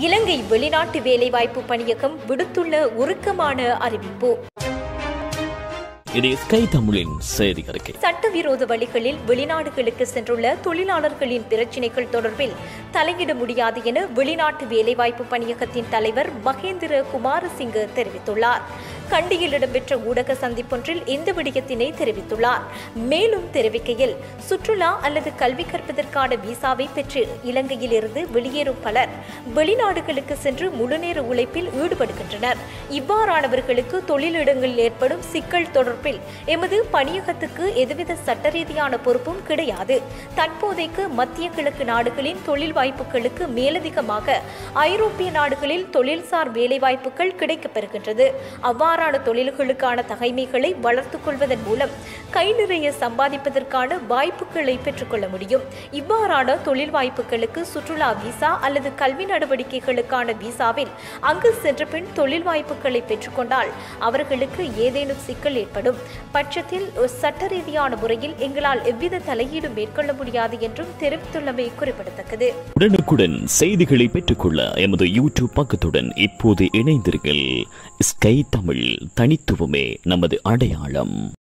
இலங்கை வெளிநாட்டு வேலைவாய்ப்பு பணியகம் விடுத்துள்ள உருக்கமான அறிவிப்பு இது ஸ்கை தமிழின் செய்தி அறிக்கை சட்டவிரோத வழிகளில் வெளிநாடுகளுக்கு சென்றுள்ள தொழிலாளர்களின் பிரச்சினைகள் தொடர்பில் தலையிட முடியாது என வெளிநாட்டு வேலைவாய்ப்பு பணியகத்தின் தலைவர் மகேந்திர குமாரசிங்க தெரிவித்துள்ளார் கண்டியில் இடம்பெற்ற ஊடக சந்திப்பொன்றில் இந்த விடயத்தினை தெரிவித்துள்ளார் மேலும் தெரிவிக்கையில் சுற்றுலா அல்லது கல்வி கற்பதற்கான விசாவை பெற்று இலங்கையில் இருந்து வெளியேறும் பலர் வெளிநாடுகளுக்கு சென்று முழுநேர உழைப்பில் ஈடுபடுகின்றனர் இவ்வாறானவர்களுக்கு தொழிலிடங்களில் ஏற்படும் சிக்கல் தொடர்பில் எமது பணியகத்துக்கு எதுவித சட்ட ரீதியான பொறுப்பும் கிடையாது தற்போதைக்கு மத்திய கிழக்கு நாடுகளின் தொழில் வாய்ப்புகளுக்கு மேலதிகமாக ஐரோப்பிய நாடுகளில் தொழில்சார் வேலைவாய்ப்புகள் கிடைக்கப்பெறுகின்றது அவ்வாறான தொழில்களுக்கான தகைமைகளை வளர்த்துக் கொள்வதன் மூலம் கை நிறைய சம்பாதிப்பதற்கான வாய்ப்புகளை பெற்றுக்கொள்ள முடியும் இவ்வாறான தொழில் வாய்ப்புகளுக்கு சுற்றுலா விசா அல்லது கல்வி நடவடிக்கைகளுக்கான விசாவில் அங்கு சென்ற பின் தொழில் வாய்ப்புகளை பெற்றுக்கொண்டால் அவர்களுக்கு ஏதேனும் சிக்கல் ஏற்படும் பட்சத்தில் சட்ட ரீதியான முறையில் எங்களால் எவ்வித தலையீடும் மேற்கொள்ள முடியாது என்றும் தெரிவித்துள்ளமை குறிப்பிடத்தக்கது உடனுக்குடன் செய்திகளை பெற்றுக்கொள்ள எமது யூடியூப் பக்கத்துடன் இப்போது இணைந்தீர்கள் ஸ்கை தமிழ் தனித்துவமே நமது அடையாளம்